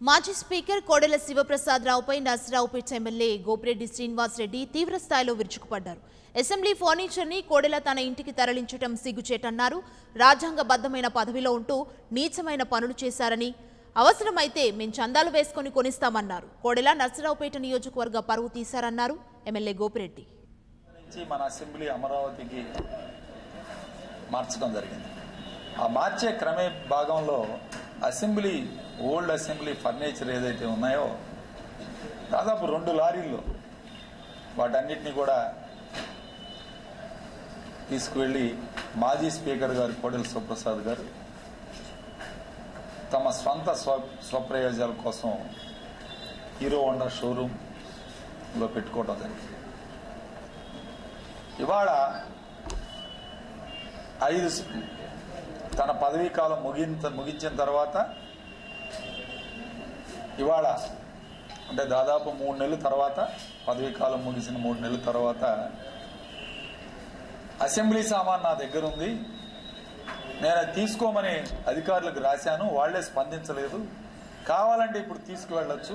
మాజీ స్పీకర్ కోడెల శివప్రసాద్ రావుపై నర్సరావుపేట ఎమ్మెల్యే గోపిరెడ్డి శ్రీనివాస్ రెడ్డి తీవ్ర స్థాయిలో విరుచుకుపడ్డారు అసెంబ్లీ ఫర్నిచర్ ని కోడెల తన ఇంటికి తరలించడం సిగ్గుచేటన్నారు రాజ్యాంగబద్ధమైన పదవిలో ఉంటూ నీచమైన పనులు చేశారని అవసరమైతే మేం చందాలు వేసుకొని కొనిస్తామన్నారు కోడెల నర్సరావుపేట నియోజకవర్గ పరువు తీశారన్నారు ఎమ్మెల్యే గోపిరెడ్డి నుంచి మన అసెంబ్లీ అమరావతికి మార్చడం జరిగింది ఆ మార్చే క్రమే భాగంలో అసెంబ్లీ ఓల్డ్ అసెంబ్లీ ఫర్నిచర్ ఏదైతే ఉన్నాయో దాదాపు రెండు లారీల్లో వాటన్నిటిని కూడా తీసుకువెళ్ళి మాజీ స్పీకర్ గారు కోడెల సుప్రసాద్ గారు తమ స్వంత స్వ స్వప్రయోజనాల కోసం హీరో హోండా షోరూంలో పెట్టుకోవడం జరిగింది ఇవాళ ఐదు స- తన పదవీ కాలం ముగింత ముగించిన తర్వాత ఇవాళ అంటే దాదాపు మూడు నెలల తర్వాత పదవీ కాలం ముగిసిన మూడు నెలల తర్వాత అసెంబ్లీ సామాన్ నా దగ్గర ఉంది నేను అది తీసుకోమని అధికారులకు రాశాను వాళ్లే స్పందించలేదు కావాలంటే ఇప్పుడు తీసుకువెళ్ళొచ్చు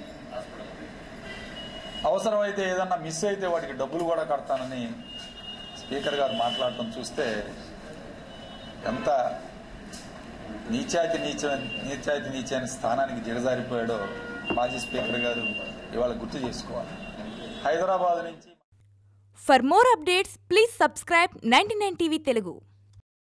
అవసరమైతే ఏదన్నా మిస్ అయితే వాటికి డబ్బులు కూడా కడతానని స్పీకర్ గారు మాట్లాడటం చూస్తే ఎంత నీచాతి నీచ నీచాతి నీచైన స్థానానికి దిగజారిపోయాడో మాజీ స్పీకర్ గారు ఇవాళ గుర్తు చేసుకోవాలి హైదరాబాద్ నుంచి For more updates, please subscribe 99 TV Telugu.